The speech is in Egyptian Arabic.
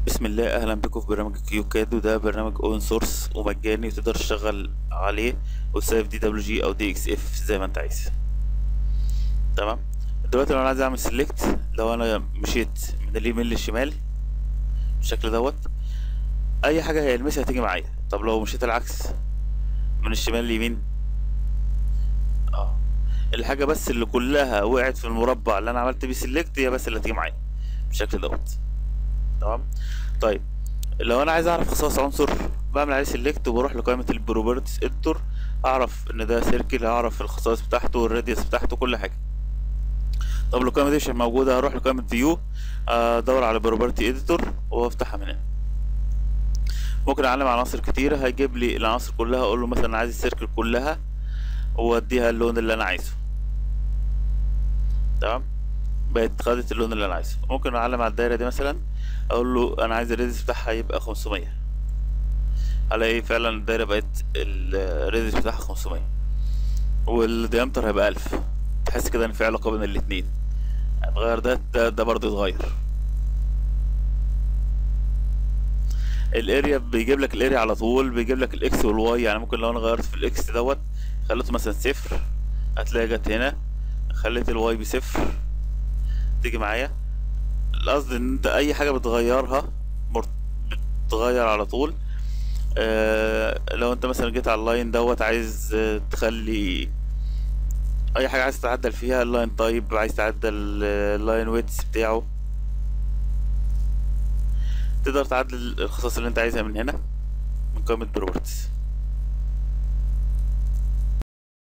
بسم الله اهلا بكم في برنامج كيو كاد وده برنامج اوبن سورس ومجاني وتقدر تشتغل عليه وتسيف دي دبليو جي او دي اكس اف زي ما انت عايز تمام دلوقتي لو انا عايز اعمل سيلكت لو انا مشيت من اليمين للشمال بالشكل دوت اي حاجه هيلمسها هتيجي معايا طب لو مشيت العكس من الشمال لليمين اه الحاجه بس اللي كلها وقعت في المربع اللي انا عملت بيه سيلكت هي بس اللي هتيجي معايا بالشكل دوت تمام طيب لو انا عايز اعرف خصائص عنصر بعمل عليه سيلكت وبروح لقائمه البروبرتيز اديتور اعرف ان ده سيركل اعرف الخصائص بتاعته والراديوس بتاعته كل حاجه طب لو القائمه دي مش موجوده هروح لقائمه فيو ادور على بروبرتي اديتور وافتحها من هنا ممكن اعلم عناصر كتيره هيجيب لي العناصر كلها اقول له مثلا عايز السيركل كلها واديها اللون اللي انا عايزه تمام بقت خدت اللون اللي انا عايزه ممكن اعلم على الدايره دي مثلا اقول له انا عايز الريدس بتاعها يبقى 500 الاقي فعلا الدايره بقت الريدس بتاعها 500 والديامتر هيبقى 1000 تحس كده ان في علاقه بين الاتنين اتغير ده ده, ده برضه يتغير الاريا بيجيب لك الاريا على طول بيجيب لك الاكس والواي يعني ممكن لو انا غيرت في الاكس دوت خليته مثلا صفر هتلاقي جت هنا خليت الواي بصفر تيجي معايا القصد ان انت اي حاجه بتغيرها بتغير على طول آه لو انت مثلا جيت على اللاين دوت عايز تخلي اي حاجه عايز تعدل فيها اللاين تايب عايز تعدل اللاين ويتس بتاعه تقدر تعدل الخصائص اللي انت عايزها من هنا من قائمه بروبرتيز